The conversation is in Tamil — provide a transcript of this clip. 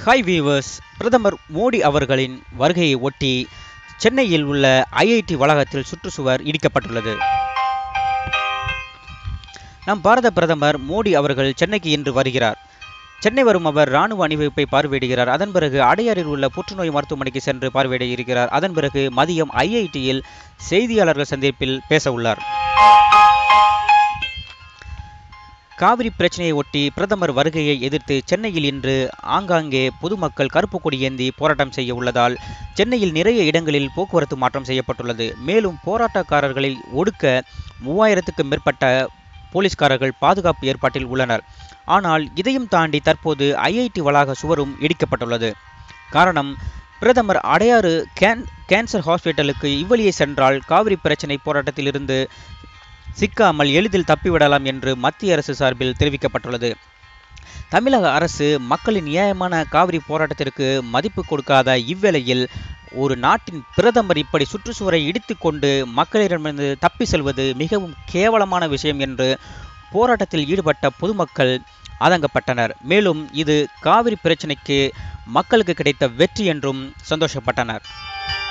ஹாய் வீவர்ஸ் பிரதமர் மோடி அவர்களின் வருகையை ஒட்டி சென்னையில் உள்ள ஐஐடி வளாகத்தில் சுற்றுச்சுவர் இடிக்கப்பட்டுள்ளது நம் பாரத பிரதமர் மோடி அவர்கள் சென்னைக்கு இன்று வருகிறார் சென்னை வரும் அவர் ராணுவ அணிவகுப்பை பார்வையிடுகிறார் அதன் பிறகு அடையாறில் உள்ள புற்றுநோய் மருத்துவமனைக்கு சென்று பார்வையிட இருக்கிறார் அதன் பிறகு மதியம் ஐஐடியில் செய்தியாளர்கள் சந்திப்பில் பேச உள்ளார் காவிரி பிரச்சனையை ஒட்டி பிரதமர் வருகையை எதிர்த்து சென்னையில் இன்று ஆங்காங்கே பொதுமக்கள் கருப்பு கொடி ஏந்தி போராட்டம் செய்ய உள்ளதால் சென்னையில் நிறைய இடங்களில் போக்குவரத்து மாற்றம் செய்யப்பட்டுள்ளது மேலும் போராட்டக்காரர்களை ஒடுக்க மூவாயிரத்துக்கும் மேற்பட்ட போலீஸ்காரர்கள் பாதுகாப்பு ஏற்பாட்டில் உள்ளனர் ஆனால் இதையும் தாண்டி தற்போது ஐஐடி வளாக சுவரும் இடிக்கப்பட்டுள்ளது காரணம் பிரதமர் அடையாறு கேன் கேன்சர் ஹாஸ்பிட்டலுக்கு இவ்வழியே சென்றால் காவிரி பிரச்சினை போராட்டத்திலிருந்து சிக்காமல் எளிதில் தப்பிவிடலாம் என்று மத்திய அரசு சார்பில் தெரிவிக்கப்பட்டுள்ளது தமிழக அரசு மக்களின் நியாயமான காவிரி போராட்டத்திற்கு மதிப்பு கொடுக்காத இவ்வேளையில் ஒரு நாட்டின் பிரதமர் இப்படி சுற்றுச்சுவரை இடித்து கொண்டு மக்களிடமிருந்து தப்பி செல்வது மிகவும் கேவலமான விஷயம் என்று போராட்டத்தில் ஈடுபட்ட பொதுமக்கள் ஆதங்கப்பட்டனர் மேலும் இது காவிரி பிரச்சினைக்கு மக்களுக்கு கிடைத்த வெற்றி என்றும் சந்தோஷப்பட்டனர்